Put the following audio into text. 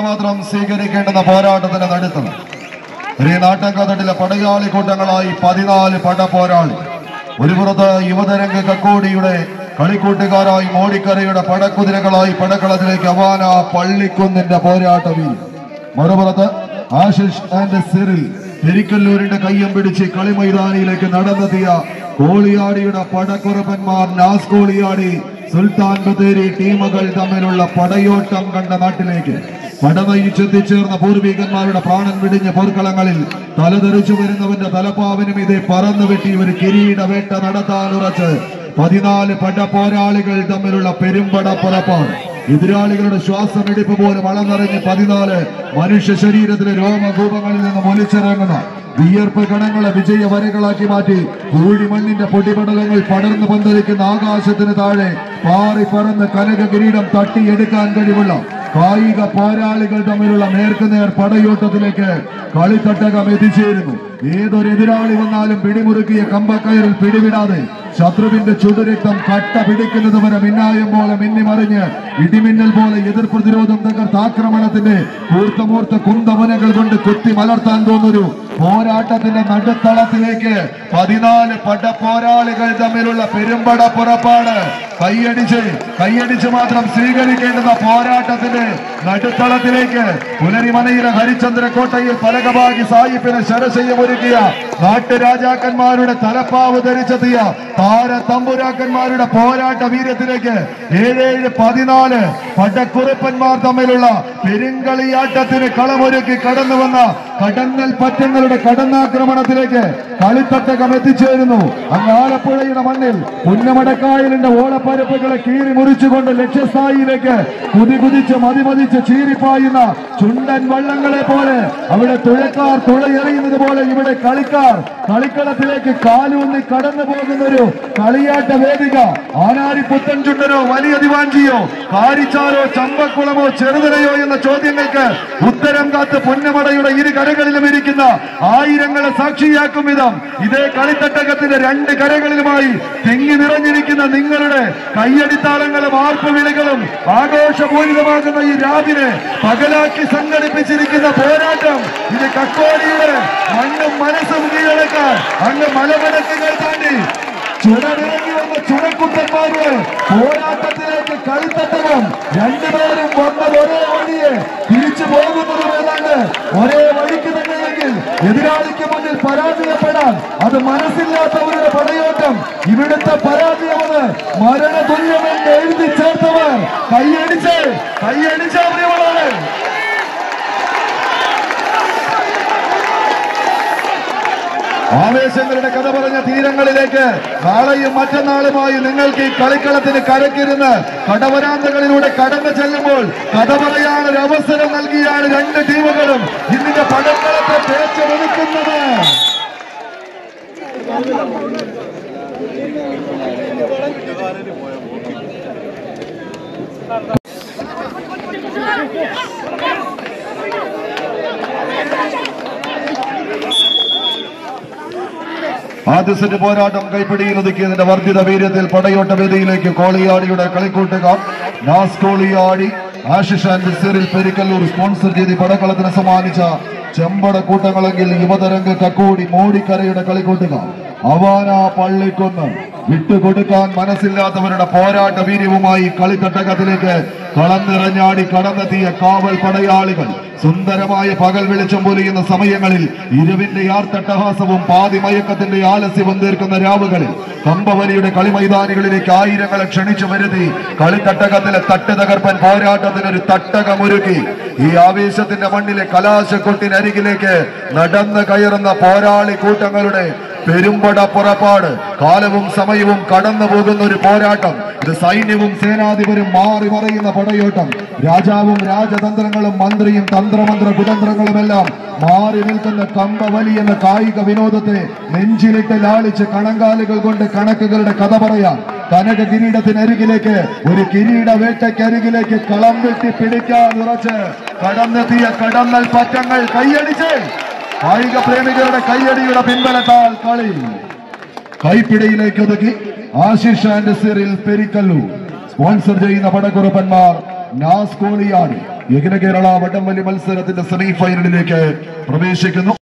ഇത്രമാത്രം സ്വീകരിക്കേണ്ടുന്ന പോരാട്ടത്തിന് നടുത്തത് ഈ നാട്ടക്കതട്ടിലെ പടയാളി കൂട്ടങ്ങളായി പതിനാല് പട പോരാളി ഒരു പുറത്ത് യുവതരംഗ കക്കോടിയുടെ കളിക്കൂട്ടുകാരായി മോടിക്കരയുടെ പടക്കുതിരകളായി പടക്കളത്തിലേക്ക് അവാന പള്ളിക്കുന്നിന്റെ പോരാട്ട വീര് മറുപുറത്ത് ആശിഷ് ആൻഡ് സിറിൽ പെരിക്കല്ലൂരിന്റെ കയ്യം പിടിച്ച് കളിമൈതാനിയിലേക്ക് നടന്നെത്തിയ കോളിയാടിയുടെ പടക്കുറപ്പന്മാർ നാസ് കോളിയാടി സുൽത്താൻ ബത്തേരി ടീമുകൾ തമ്മിലുള്ള പടയോട്ടം കണ്ട നാട്ടിലേക്ക് പടനയിച്ചെത്തിച്ചേർന്ന പൂർവികന്മാരുടെ പ്രാണൻ വിടിഞ്ഞ പോർക്കളങ്ങളിൽ തലതെറിച്ചു വരുന്നവന്റെ തലപ്പാവിനും ഇതേ പറന്നു വെട്ടി ഒരു കിരീട വേട്ട നടത്താനുറച്ച് പതിനാല് പട പോരാളികൾ തമ്മിലുള്ള പെരുമ്പട പുറപ്പാട് എതിരാളികളുടെ ശ്വാസമെടുപ്പ് പോലും അളന്നറിഞ്ഞ് പതിനാല് മനുഷ്യ ശരീരത്തിലെ രോമകൂപങ്ങളിൽ നിന്നും ഒലിച്ചിറങ്ങുന്ന വിയർപ്പ് കണങ്ങളെ വിജയ വരകളാക്കി മാറ്റി കൂഴിമണ്ണിന്റെ പൊടിപടലങ്ങൾ പടർന്നു പന്തലിക്കുന്ന ആകാശത്തിന് താഴെ പാറി പറന്ന് കനക കിരീടം തട്ടിയെടുക്കാൻ കഴിവുള്ള കായിക പോരാളികൾ തമ്മിലുള്ള നേർക്കുനേർ പടയോട്ടത്തിലേക്ക് കളിത്തട്ടകം എത്തിച്ചേരുന്നു ഏതൊരു എതിരാളി വന്നാലും പിടിമുറുക്കിയ കമ്പക്കയറിൽ പിടിവിടാതെ ശത്രുവിന്റെ ചുടുരക്തം കട്ട പിടിക്കുന്നത് വരെ മിന്നായം പോലെ മിന്നിമറിഞ്ഞ് ഇടിമിന്നൽ പോലെ എതിർ പ്രതിരോധം തകർത്ത് ആക്രമണത്തിന്റെ കൂർത്തമൂർത്ത കുന്തമനകൾ കൊണ്ട് കുത്തി മലർത്താൻ തോന്നൊരു പോരാട്ടത്തിന്റെ നടുത്തളത്തിലേക്ക് പതിനാല് പട പോരാളികൾ തമ്മിലുള്ള പെരുമ്പട പുറപ്പാട് കൈയടിച്ച് കൈയടിച്ച് മാത്രം സ്വീകരിക്കേണ്ടുന്ന പോരാട്ടത്തിന്റെ നടുത്തളത്തിലേക്ക് പുനരിമനയിലെ ഹരിചന്ദ്ര കോട്ടയിൽ പലകഭാഗി സായിപ്പിന് ശരശയ്യം ഒരുക്കിയ നാട്ടുരാജാക്കന്മാരുടെ തലപ്പാവ് ധരിച്ചെത്തിയ താര തമ്പുരാക്കന്മാരുടെ പോരാട്ട വീര്യത്തിലേക്ക് ഏഴേഴ് പതിനാല് പടക്കുറുപ്പന്മാർ തമ്മിലുള്ള പെരുങ്കളിയാട്ടത്തിന് കളമൊരുക്കി കടന്നു വന്ന കടന്നൽ പറ്റങ്ങളുടെ കടന്നാക്രമണത്തിലേക്ക് കളിത്തട്ടകം എത്തിച്ചേരുന്നു അങ്ങ് ആലപ്പുഴയുടെ മണ്ണിൽ പുന്നമടക്കായലിന്റെ ഓളപ്പരപ്പുകളെ കീറി മുറിച്ചുകൊണ്ട് ലക്ഷ്യസ്ഥായിലേക്ക് കുതി കുതിച്ച് മതിമതിച്ച് ചീറിപ്പായുന്ന ചുണ്ടൻ വള്ളങ്ങളെ പോലെ അവിടെ തുഴക്കാർ തുഴയെറിയുന്നത് പോലെ ഇവിടെ കളിക്കാർ കളിക്കളത്തിലേക്ക് കാലൂന്നി കടന്നു പോകുന്ന ഒരു കളിയാട്ട വേദിക ആനാരി പുത്തൻ ചുണ്ടനോ വലിയ ദിവാഞ്ചിയോ കാരിച്ചാലോ ചമ്പക്കുളമോ ചെറുതലയോ എന്ന ചോദ്യങ്ങൾക്ക് ഉത്തരം കാത്ത് പുന്നമടയുടെ ഇരു കരകളിലും ഇരിക്കുന്ന ആയിരങ്ങളെ സാക്ഷിയാക്കും വിധം ഇതേ കളിത്തട്ടകത്തിന്റെ രണ്ട് കരകളിലുമായി തിങ്ങി നിറഞ്ഞിരിക്കുന്ന നിങ്ങളുടെ കയ്യടിത്താളങ്ങളും ആർപ്പുവിളികളും ആഘോഷപൂരിതമാകുന്ന ഈ രാവിലെ പകലാക്കി സംഘടിപ്പിച്ചിരിക്കുന്ന പോരാട്ടം ഇത് കക്കോടിയുടെ മണ്ണും മനസ്സും കീഴടക്കാൻ അങ്ങ് മലമടക്കുകൾ താണ്ടി ചുടനിറങ്ങി വന്ന ചുടക്കുട്ടന്മാര് പോരാട്ടത്തിലേക്ക് കളിത്തട്ടവും രണ്ടുപേരും വന്നത് ഒരേ വഴിയെ തിരിച്ചു പോകുന്നതും ഏതാണ്ട് ഒരേ വഴിക്ക് തന്നെയെങ്കിൽ എതിരാളിക്ക് മുന്നിൽ പരാജയപ്പെടാൻ അത് മനസ്സില്ലാത്തവരുടെ പടയോട്ടം ഇവിടുത്തെ പരാജയമെന്ന് മരണതുല്യമെന്ന് എഴുതി ചേർത്തവർ കൈയടിച്ച് കൈയടിച്ച് പ്രിയമുള്ളവരെ ആവേശങ്ങളുടെ കഥ പറഞ്ഞ തീരങ്ങളിലേക്ക് നാളെയും മറ്റന്നാളുമായി നിങ്ങൾക്ക് ഈ കളിക്കളത്തിന് കരക്കിരുന്ന് കടവരാന്തകളിലൂടെ കടന്നു ചെല്ലുമ്പോൾ കഥ പറയാൻ ഒരു അവസരം നൽകിയാണ് രണ്ട് ടീമുകളും ഇതിന്റെ പടക്കളത്തെ തേച്ചെടുക്കുന്നത് ആദ്യ സെറ്റ് പോരാട്ടം കൈപ്പിടിയിൽ ഒതുക്കിയതിന്റെ വർദ്ധിത വീര്യത്തിൽ പടയോട്ട വേദിയിലേക്ക് കോളിയാടിയുടെ കളിക്കൂട്ടുകാർ നാസ് കോളിയാടി ആശിഷ് ആൻഡ് സിറിൽ പെരിക്കല്ലൂർ സ്പോൺസർ ചെയ്ത് ഈ പടക്കളത്തിന് സമ്മാനിച്ച ചെമ്പട കൂട്ടങ്ങളെങ്കിൽ യുവതരംഗ കക്കോടി മോടിക്കരയുടെ കളിക്കൂട്ടുകാർ അവാന പള്ളിക്കൊന്ന് വിട്ടുകൊടുക്കാൻ മനസ്സില്ലാത്തവരുടെ പോരാട്ട വീര്യവുമായി കളിത്തട്ടകത്തിലേക്ക് കളം നിറഞ്ഞാടി കടന്നെത്തിയ കാവൽ പടയാളികൾ സുന്ദരമായ പകൽ വെളിച്ചം പൊലിയുന്ന സമയങ്ങളിൽ ഇരുവിന്റെ യാർത്തട്ടഹാസവും പാതിമയക്കത്തിന്റെ ആലസ്യവും തീർക്കുന്ന രാവുകളിൽ കമ്പവലിയുടെ കളിമൈതാനികളിലേക്ക് ആയിരങ്ങളെ ക്ഷണിച്ചു വരുത്തി കളിത്തട്ടകത്തിലെ തട്ട് തകർപ്പൻ പോരാട്ടത്തിനൊരു തട്ടകമൊരുക്കി ഈ ആവേശത്തിന്റെ മണ്ണിലെ കലാശക്കൊട്ടിനരികിലേക്ക് നടന്ന് കയറുന്ന പോരാളി കൂട്ടങ്ങളുടെ പെരുമ്പട പുറപ്പാട് കാലവും സമയവും കടന്നു പോകുന്ന ഒരു പോരാട്ടം ഇത് സൈന്യവും സേനാധിപരും മാറി മറയുന്ന പടയോട്ടം രാജാവും രാജതന്ത്രങ്ങളും മന്ത്രിയും തന്ത്രമന്ത്ര കുതന്ത്രങ്ങളുമെല്ലാം മാറി നിൽക്കുന്ന കമ്പവലി എന്ന കായിക വിനോദത്തെ നെഞ്ചിലിട്ട് ലാളിച്ച് കണങ്കാലുകൾ കൊണ്ട് കണക്കുകളുടെ കഥ പറയാം കനക കിരീടത്തിനരികിലേക്ക് ഒരു കിരീട വേട്ടയ്ക്കരികിലേക്ക് കളം വെട്ടി പിടിക്കാൻ ഉറച്ച് കടന്നെത്തിയ കടന്നൽ പറ്റങ്ങൾ കൈയടിച്ച് കായിക പ്രേമികളുടെ കൈയടിയുടെ പിൻബലത്താൽ കളി കൈപ്പിടിയിലേക്ക് ഒതുക്കി ആശിഷ് ആൻഡ് സിറിൽ പെരിക്കല്ലു സ്പോൺസർ ചെയ്യുന്ന പടക്കുറപ്പന്മാർ നാസ് കോളിയാടി അഖില കേരള വടംവലി മത്സരത്തിന്റെ സെമി ഫൈനലിലേക്ക് പ്രവേശിക്കുന്നു